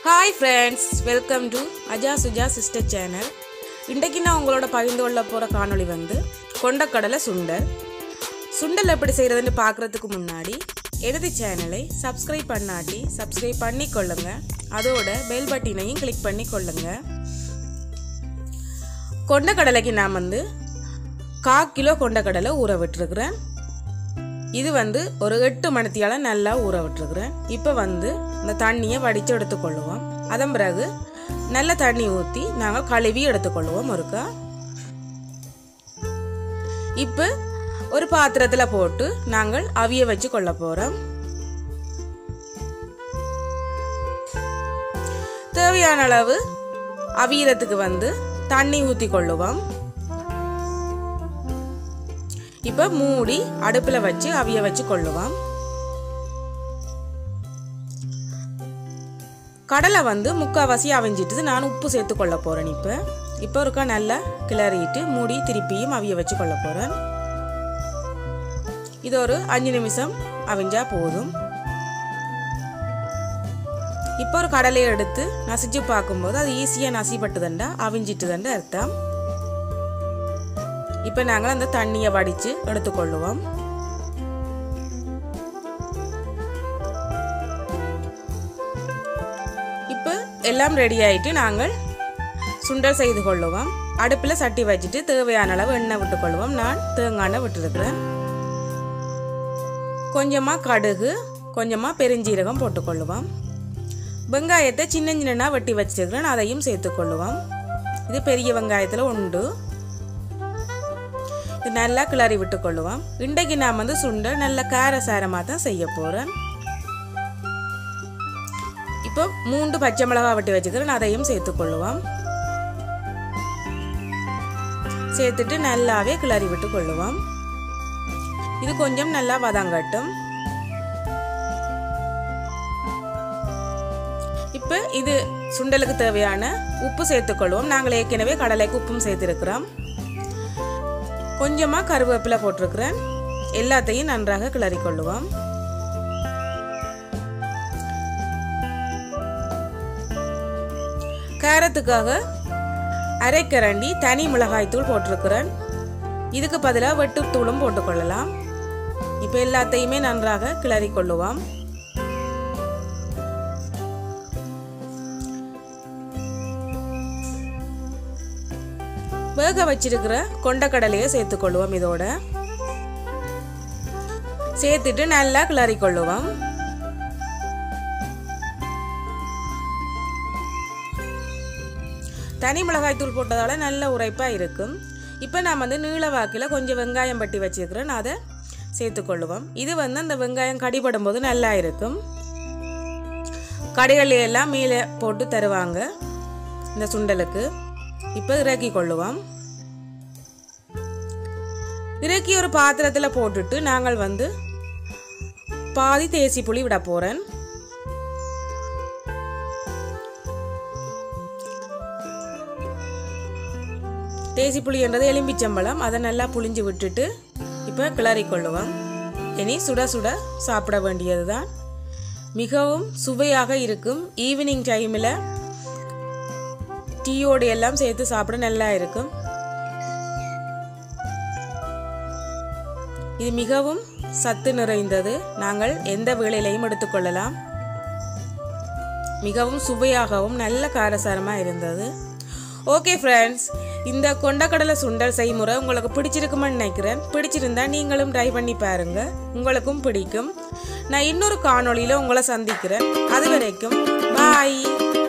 hi friends welcome to Aja Suja sister channel இன்றைக்கு நான் உங்களோட பகிர்ந்து கொள்ள போகிற காணொளி வந்து கொண்டக்கடலை சுண்டல் சுண்டல் எப்படி செய்கிறதுன்னு பார்க்குறதுக்கு முன்னாடி எனது சேனலை சப்ஸ்கிரைப் பண்ணாட்டி சப்ஸ்கிரைப் பண்ணி கொள்ளுங்க அதோட பெல் பட்டினையும் கிளிக் பண்ணி கொள்ளுங்க கொண்டக்கடலைக்கு நான் வந்து கா கிலோ கொண்டக்கடலை ஊற விட்டுருக்குறேன் இது வந்து ஒரு எட்டு மணித்தியால நல்லா ஊற விட்டுருக்குறேன் இப்போ வந்து இந்த தண்ணியை வடித்து எடுத்துக்கொள்ளுவோம் அதன் பிறகு நல்ல தண்ணி ஊற்றி நாங்கள் கழுவி எடுத்துக்கொள்ளுவோம் ஒருக்கா இப்போ ஒரு பாத்திரத்தில் போட்டு நாங்கள் அவிய வச்சு கொள்ள போகிறோம் தேவையான அளவு அவியறதுக்கு வந்து தண்ணி ஊற்றி கொள்ளுவோம் இப்போ மூடி அடுப்பில் வச்சு அவிய வச்சு கொள்ளுவோம் கடலை வந்து முக்கால்வாசி அவிஞ்சிட்டு நான் உப்பு சேர்த்து கொள்ள போகிறேன் இப்போ இப்போ ஒருக்கா நல்லா கிளறிட்டு மூடி திருப்பியும் அவிய வச்சு கொள்ள போகிறேன் இது ஒரு அஞ்சு நிமிஷம் அவிஞ்சா போதும் இப்போ ஒரு கடலையை எடுத்து நசிச்சு பார்க்கும்போது அது ஈஸியாக நசிப்பட்டுதண்டா அவிஞ்சிட்டுதண்டா அர்த்தம் இப்போ நாங்கள் அந்த தண்ணியை வடித்து எடுத்துக்கொள்ளுவோம் இப்போ எல்லாம் ரெடி ஆயிட்டு நாங்கள் சுண்டல் செய்து கொள்ளுவோம் அடுப்பில் சட்டி வச்சுட்டு தேவையான அளவு எண்ணெய் விட்டுக்கொள்வோம் நான் தேங்காய் எண்ணெய் விட்டுருக்குறேன் கொஞ்சமாக கடுகு கொஞ்சமாக பெருஞ்சீரகம் போட்டுக்கொள்ளுவோம் வெங்காயத்தை சின்ன சின்னனா வெட்டி வச்சிருக்கிறேன் அதையும் சேர்த்துக்கொள்ளுவோம் இது பெரிய வெங்காயத்தில் உண்டு இது நல்லா கிளறி விட்டுக்கொள்ளுவோம் இன்றைக்கு நான் வந்து சுண்டல் நல்ல காரசாரமாக தான் செய்ய போகிறேன் இப்போ மூன்று பச்சை மிளகா வெட்டி வச்சுக்கிறேன் அதையும் சேர்த்துக்கொள்ளுவோம் சேர்த்துட்டு நல்லாவே கிளறி விட்டு கொள்ளுவோம் இது கொஞ்சம் நல்லா வதங்கட்டும் இப்போ இது சுண்டலுக்கு தேவையான உப்பு சேர்த்துக்கொள்வோம் நாங்கள் ஏற்கனவே கடலைக்கு உப்பும் சேர்த்துருக்கிறோம் கொஞ்சமாக கருவேப்பிலை போட்டிருக்கிறேன் எல்லாத்தையும் நன்றாக கிளறி கொள்ளுவோம் கேரத்துக்காக அரைக்கரண்டி தனி மிளகாய்த்தூள் போட்டிருக்கிறேன் இதுக்கு பதிலாக வெட்டுத்தூளும் போட்டுக்கொள்ளலாம் இப்போ எல்லாத்தையுமே நன்றாக கிளறி கொள்ளுவோம் வேக வச்சிருக்கிற கொண்டக்கடலையை சேர்த்துக்கொள்ளுவோம் இதோட சேர்த்துட்டு நல்லா கிளறி கொள்ளுவோம் தனி மிளகாய் தூள் போட்டதால் நல்ல உரைப்பாக இருக்கும் இப்போ நான் வந்து நீள வாக்கில் கொஞ்சம் வெங்காயம் பட்டி வச்சுருக்கிறேன் அதை சேர்த்துக்கொள்ளுவோம் இது வந்து அந்த வெங்காயம் கடிபடும் போது நல்லா இருக்கும் கடைகள் எல்லாம் மேலே போட்டு தருவாங்க இந்த சுண்டலுக்கு இப்போ இறக்கி கொள்ளுவோம் இறக்கி ஒரு பாத்திரத்தில் போட்டுட்டு நாங்கள் வந்து பாதி தேசி புளி விட போகிறேன் தேசி புளின்றது எலும்பிச்சம்பழம் அதை நல்லா புளிஞ்சு விட்டுட்டு இப்போ கிளறி கொள்ளுவோம் இனி சுட சுட சாப்பிட வேண்டியது தான் மிகவும் சுவையாக இருக்கும் ஈவினிங் டைமில் டீயோடு எல்லாம் சேர்த்து சாப்பிட நல்லா இருக்கும் இது மிகவும் சத்து நிறைந்தது நாங்கள் எந்த வேளையிலையும் எடுத்துக்கொள்ளலாம் மிகவும் சுவையாகவும் நல்ல காரசாரமாக இருந்தது ஓகே ஃப்ரெண்ட்ஸ் இந்த கொண்டக்கடலை சுண்டல் செய்முறை உங்களுக்கு பிடிச்சிருக்குமென்னு நினைக்கிறேன் பிடிச்சிருந்தா நீங்களும் ட்ரை பண்ணி பாருங்க உங்களுக்கும் பிடிக்கும் நான் இன்னொரு காணொளியில் உங்களை சந்திக்கிறேன் அது வரைக்கும் பாய்